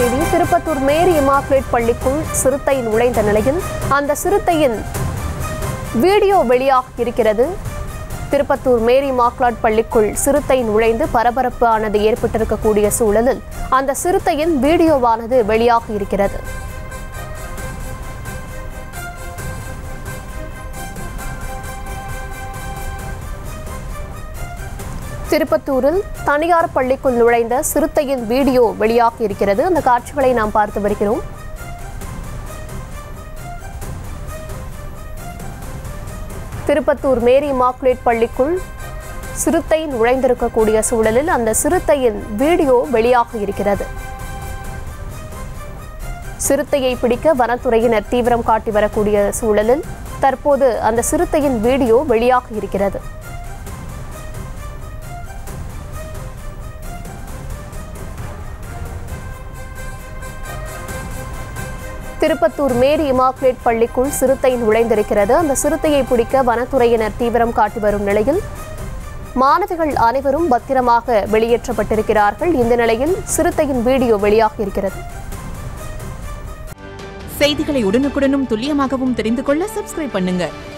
செய்தி திருப்பத்தூர் மேரி இமாக்குலேட் பள்ளிக்குள் சிறுத்தை நுழைந்த நிலையில் அந்த சிறுத்தையின் வீடியோ வெளியாக இருக்கிறது திருப்பத்தூர் மேரி மாக்லாட் பள்ளிக்குள் சிறுத்தை நுழைந்து பரபரப்பு ஆனது ஏற்பட்டிருக்கக்கூடிய சூழலில் அந்த சிறுத்தையின் வீடியோவானது வெளியாக இருக்கிறது திருப்பத்தூரில் தனியார் பள்ளிக்குள் நுழைந்த சிறுத்தையின் வீடியோ வெளியாக இருக்கிறது அந்த காட்சிகளை நாம் பார்த்து வருகிறோம் திருப்பத்தூர் மேரி மாக்குலேட் பள்ளிக்குள் சிறுத்தை நுழைந்திருக்கக்கூடிய சூழலில் அந்த சிறுத்தையின் வீடியோ வெளியாக இருக்கிறது சிறுத்தையை பிடிக்க வனத்துறையினர் தீவிரம் காட்டி வரக்கூடிய சூழலில் தற்போது அந்த சிறுத்தையின் வீடியோ வெளியாக இருக்கிறது திருப்பத்தூர் மேரி இமாக்குலேட் பள்ளிக்குள் சிறுத்தை நுழைந்திருக்கிறது அந்த சிறுத்தையை பிடிக்க வனத்துறையினர் தீவிரம் காட்டி வரும் நிலையில் மாணவிகள் அனைவரும் பத்திரமாக வெளியேற்றப்பட்டிருக்கிறார்கள் இந்த நிலையில் சிறுத்தையின் வீடியோ வெளியாக இருக்கிறது செய்திகளை உடனுக்குடனும் துல்லியமாகவும் தெரிந்து கொள்ள சப்ஸ்கிரைப் பண்ணுங்க